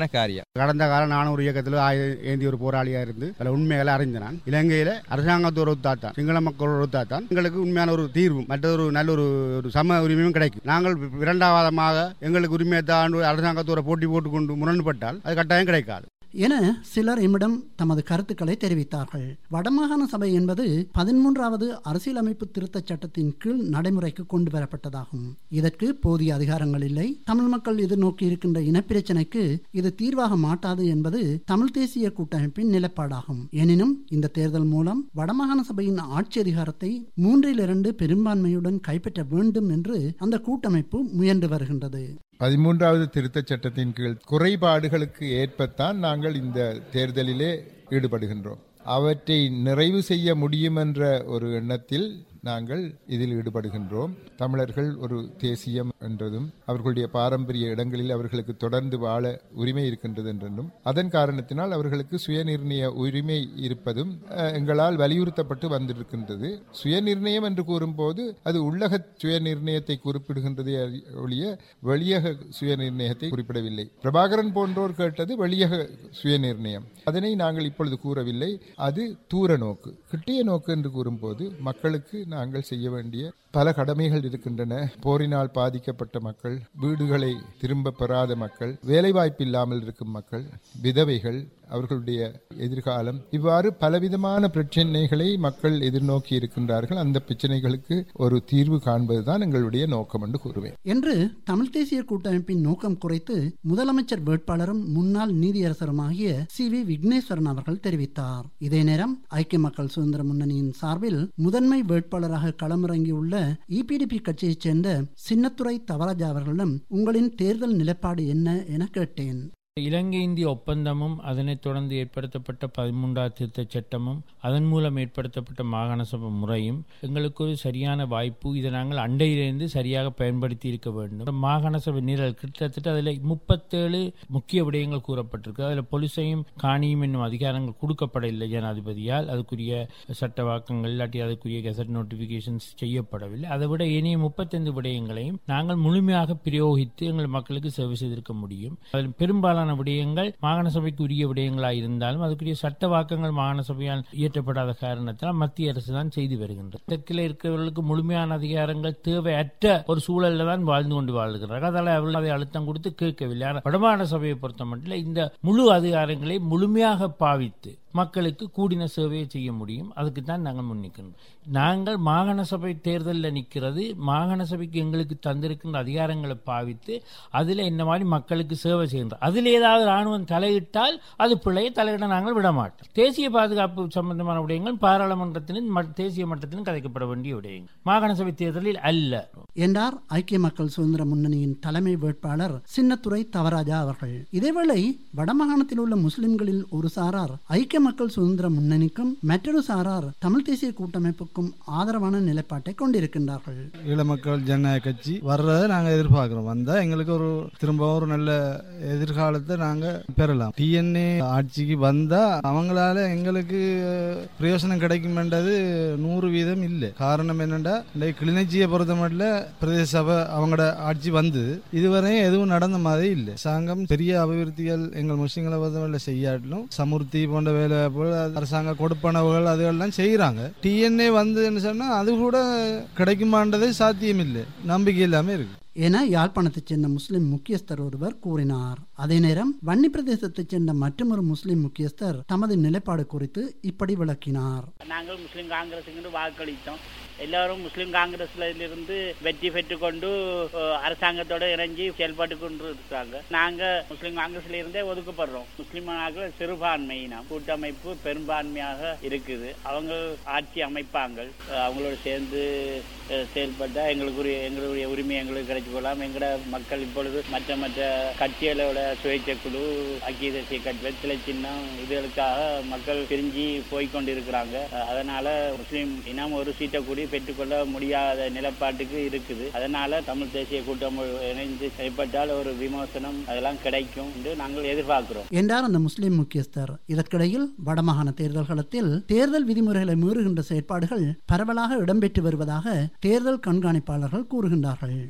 காரியம் கடந்த காலம் நானும் ஒரு இயக்கத்தில் ஆயுத ஏந்தி ஒரு போராளியா இருந்து அதில் உண்மைகளை அறிந்த நான் இலங்கையில அரசாங்கத்தோட ஒத்தாத்தான் சிங்கள மக்களோட ஒத்தாத்தான் எங்களுக்கு உண்மையான ஒரு தீர்வும் மற்றொரு நல்ல ஒரு ஒரு சம உரிமையும் கிடைக்கும் நாங்கள் இரண்டாவதமாக எங்களுக்கு உரிமையை தான் அரசாங்கத்தோட போட்டி போட்டுக்கொண்டு முரண்பட்டால் அது கட்டாயம் கிடைக்காது என சிலர் இம்மிடம் தமது கருத்துக்களை தெரிவித்தார்கள் வடமாகாண சபை என்பது பதிமூன்றாவது அரசியலமைப்பு திருத்தச் சட்டத்தின் கீழ் நடைமுறைக்கு கொண்டு வரப்பட்டதாகும் இதற்கு போதிய அதிகாரங்கள் இல்லை தமிழ் மக்கள் எதிர்நோக்கி இருக்கின்ற இனப்பிரச்சனைக்கு இது தீர்வாக மாட்டாது என்பது தமிழ் தேசிய கூட்டமைப்பின் நிலைப்பாடாகும் எனினும் இந்த தேர்தல் மூலம் வடமாகாண சபையின் ஆட்சி அதிகாரத்தை மூன்றில் இரண்டு பெரும்பான்மையுடன் கைப்பற்ற வேண்டும் என்று அந்த கூட்டமைப்பு முயன்று வருகின்றது பதிமூன்றாவது திருத்தச் சட்டத்தின் கீழ் குறைபாடுகளுக்கு ஏற்பத்தான் நாங்கள் இந்த தேர்தலிலே ஈடுபடுகின்றோம் அவற்றை நிறைவு செய்ய முடியும் என்ற ஒரு எண்ணத்தில் நாங்கள் இதில் ஈடுபடுகின்றோம் தமிழர்கள் ஒரு தேசியம் என்றதும் அவர்களுடைய பாரம்பரிய இடங்களில் அவர்களுக்கு தொடர்ந்து வாழ உரிமை இருக்கின்றது என்றும் அதன் காரணத்தினால் அவர்களுக்கு சுயநிர்ணய உரிமை இருப்பதும் அஹ், எங்களால் வலியுறுத்தப்பட்டு வந்திருக்கின்றது சுயநிர்ணயம் என்று கூறும்போது அது உள்ளக சுயநிர்ணயத்தை குறிப்பிடுகின்றதே ஒழிய வெளியக சுயநிர்ணயத்தை குறிப்பிடவில்லை பிரபாகரன் போன்றோர் கேட்டது வெளியக சுயநிர்ணயம் அதனை நாங்கள் இப்பொழுது கூறவில்லை அது தூர நோக்கு கிட்டிய நோக்கு என்று கூறும்போது மக்களுக்கு நாங்கள் செய்ய வேண்டிய பல கடமைகள் இருக்கின்றன போரினால் பாதிக்கப்பட்ட மக்கள் வீடுகளை திரும்ப பெறாத மக்கள் வேலைவாய்ப்பு இல்லாமல் இருக்கும் மக்கள் விதவைகள் அவர்களுடைய எதிர்காலம் இவ்வாறு பலவிதமான பிரச்சனைகளை மக்கள் எதிர்நோக்கி இருக்கின்றார்கள் அந்த பிரச்சனைகளுக்கு ஒரு தீர்வு காண்பதுதான் எங்களுடைய நோக்கம் என்று கூறுவேன் என்று தமிழ் தேசிய கூட்டமைப்பின் நோக்கம் குறைத்து முதலமைச்சர் வேட்பாளரும் முன்னாள் நீதியரசருமாகிய சி வி விக்னேஸ்வரன் அவர்கள் தெரிவித்தார் இதே நேரம் ஐக்கிய மக்கள் சுதந்திர முன்னணியின் சார்பில் முதன்மை வேட்பாளராக களமிறங்கியுள்ள இபிடிபி கட்சியைச் சேர்ந்த சின்னத்துறை தவராஜா அவர்களிடம் உங்களின் தேர்தல் நிலைப்பாடு என்ன என கேட்டேன் இலங்கை இந்திய ஒப்பந்தமும் அதனைத் தொடர்ந்து ஏற்படுத்தப்பட்ட பதிமூன்றாவது திருத்தச் சட்டமும் அதன் மூலம் ஏற்படுத்தப்பட்ட மாகாண சபை முறையும் எங்களுக்கு ஒரு சரியான வாய்ப்பு இதை நாங்கள் அண்டையிலிருந்து சரியாக பயன்படுத்தி இருக்க வேண்டும் மாகாண சபை நிரல் கிட்டத்தட்ட அதில் முப்பத்தேழு முக்கிய விடயங்கள் கூறப்பட்டிருக்கு அதில் பொலிசையும் காணியும் என்னும் அதிகாரங்கள் கொடுக்கப்படவில்லை ஜனாதிபதியால் அதுக்குரிய சட்டவாக்கங்கள் இல்லாட்டி அதுக்குரிய கெசட் நோட்டிபிகேஷன்ஸ் செய்யப்படவில்லை அதை விட இனிய முப்பத்தைந்து விடயங்களையும் நாங்கள் முழுமையாக பிரயோகித்து எங்கள் மக்களுக்கு சேவை செய்திருக்க முடியும் அதில் பெரும்பாலான விடயங்கள் மாகாண சபைக்கு உரிய விடயங்களாக இருந்தாலும் அதுக்குரிய சட்ட வாக்கங்கள் மாகாண சபையால் இயற்றப்படாத காரணத்தால் மத்திய அரசு தான் செய்து வருகின்றது தெற்கில் இருக்கிறவர்களுக்கு முழுமையான அதிகாரங்கள் தேவையற்ற ஒரு சூழலில் தான் வாழ்ந்து கொண்டு வாழ்கிறார்கள் அதால் அவர்கள் அதை அழுத்தம் கொடுத்து கேட்கவில்லை ஆனால் வடமாகாண சபையை பொறுத்த மட்டும் இந்த முழு அதிகாரங்களை முழுமையாக பாவித்து மக்களுக்கு கூடின சேவையை செய்ய முடியும் அதுக்கு தான் நாங்கள் முன்னிக்கணும் நாங்கள் மாகாண சபை தேர்தலில் நிற்கிறது மாகாண சபைக்கு எங்களுக்கு தந்திருக்கின்ற அதிகாரங்களை பாவித்து அதில் இந்த மாதிரி மக்களுக்கு சேவை செய்கின்றோம் அதில் ஏதாவது ராணுவம் தலையிட்டால் அது பிள்ளையை தலையிட நாங்கள் விட மாட்டோம் தேசிய பாதுகாப்பு சம்பந்தமான விடயங்கள் பாராளுமன்றத்திலும் ம- தேசிய மட்டத்திலும் கதைக்கப்பட வேண்டிய விடயங்கள் மாகாண சபை தேர்தலில் அல்ல என்றார் ஐக்கிய மக்கள் சுதந்திர முன்னணியின் தலைமை வேட்பாளர் சின்னத்துறை தவராஜா அவர்கள் இதேவேளை வடமாகாணத்தில் உள்ள முஸ்லிம்களில் ஒரு சாரார் ஐக்கிய மக்கள் சுதந்திர முன்னணிக்கும் மற்றொரு சாரார் தமிழ் தேசிய கூட்டமைப்புக்கும் ஆதரவான நிலைப்பாட்டை கொண்டிருக்கின்றார்கள் ஈழ மக்கள் ஜனநாயக கட்சி வர்றதை நாங்க எதிர்பார்க்கிறோம் வந்தா எங்களுக்கு ஒரு திரும்ப ஒரு நல்ல எதிர்காலத்தை நாங்க பெறலாம் டிஎன்ஏ ஆட்சிக்கு வந்தா அவங்களால எங்களுக்கு பிரயோசனம் கிடைக்குமென்றது நூறு வீதம் இல்லை காரணம் என்னண்டா இந்த கிளிநொச்சியை பொறுத்த மட்டும் பிரதேச சபை அவங்களோட ஆட்சி வந்து இதுவரையும் எதுவும் நடந்த மாதிரி இல்லை சாங்கம் பெரிய அபிவிருத்திகள் எங்கள் முஸ்லிம்களை பொறுத்தவரை செய்யாட்டிலும் சமுர்த்தி போன்ற வேலை போல அரசாங்க கொடுப்பனவுகள் அதுகள்லாம் செய்கிறாங்க டிஎன்ஏ வந்ததுன்னு சொன்னா அது கூட கிடைக்குமான்றதே சாத்தியம் இல்லை நம்பிக்கை இல்லாம இருக்கு என யாழ்ப்பாணத்தைச் சேர்ந்த முஸ்லிம் முக்கியஸ்தர் ஒருவர் கூறினார் அதே நேரம் வன்னி பிரதேசத்தைச் சேர்ந்த மற்றொரு முஸ்லிம் முக்கியஸ்தர் தமது நிலைப்பாடு குறித்து இப்படி விளக்கினார் நாங்கள் முஸ்லீம் காங்கிரஸுக்கு வாக்களித்தோம் எல்லாரும் முஸ்லீம் காங்கிரஸ்ல இருந்து வெற்றி பெற்று கொண்டு அஹ், அரசாங்கத்தோட இணைஞ்சு செயல்பட்டு கொண்டு இருக்காங்க நாங்க முஸ்லீம் காங்கிரஸ்ல இருந்தே ஒதுக்கப்படுறோம் முஸ்லிம்கள் சிறுபான்மையினம் கூட்டமைப்பு பெரும்பான்மையாக இருக்குது அவங்க ஆட்சி அமைப்பாங்க அஹ், அவங்களோட சேர்ந்து அஹ், செயல்பட்டா எங்களுக்கு உரிய எங்களுடைய உரிமை எங்களுக்கு கிடைச்சு கொள்ளலாம் எங்களோட மக்கள் இப்பொழுது மற்ற மற்ற கட்சிகளோட சுயேட்சை குழு ஐக்கிய தேசிய கட்சி வெற்றிலை சின்னம் இதுகளுக்காக மக்கள் பிரிஞ்சு போய் கொண்டிருக்கிறாங்க அஹ் அதனால முஸ்லீம் இனம் ஒரு சீட்டை கூடி பெற்றுக்கொள்ள முடியாத நிலப்பாட்டுக்கு இருக்குது அதனால தமிழ் தேசிய கூட்டம் இணைந்து செயல்பட்டால் ஒரு விமோசனம் அதெல்லாம் கிடைக்கும் என்று நாங்கள் எதிர்பார்க்கிறோம் என்றார் அந்த முஸ்லிம் முக்கியஸ்தர் இதற்கிடையில் வடமாகாண தேர்தல் களத்தில் தேர்தல் விதிமுறைகளை மீறுகின்ற செயற்பாடுகள் பரவலாக இடம்பெற்று வருவதாக தேர்தல் கண்காணிப்பாளர்கள் கூறுகின்றார்கள் இதனால்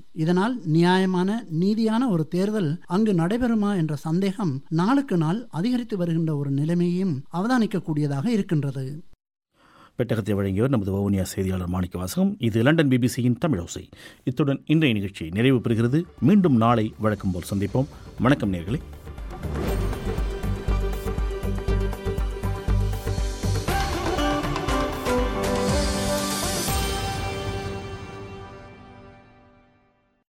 ஆனால் நியாயமான நீதியான ஒரு தேர்தல் அங்கு நடைபெறுமா என்ற சந்தேகம் நாளுக்கு நாள் அதிகரித்து வருகின்ற ஒரு நிலைமையும் அவதானிக்கக்கூடியதாக இருக்கின்றது பெட்டகத்தை வழங்கியவர் நமது வவுனியா செய்தியாளர் மாணிக்க வாசகம் இது லண்டன் பிபிசியின் தமிழோசை இத்துடன் இன்றைய நிகழ்ச்சி நிறைவு பெறுகிறது மீண்டும் நாளை வழக்கம் போல் சந்திப்போம் வணக்கம் நேர்களே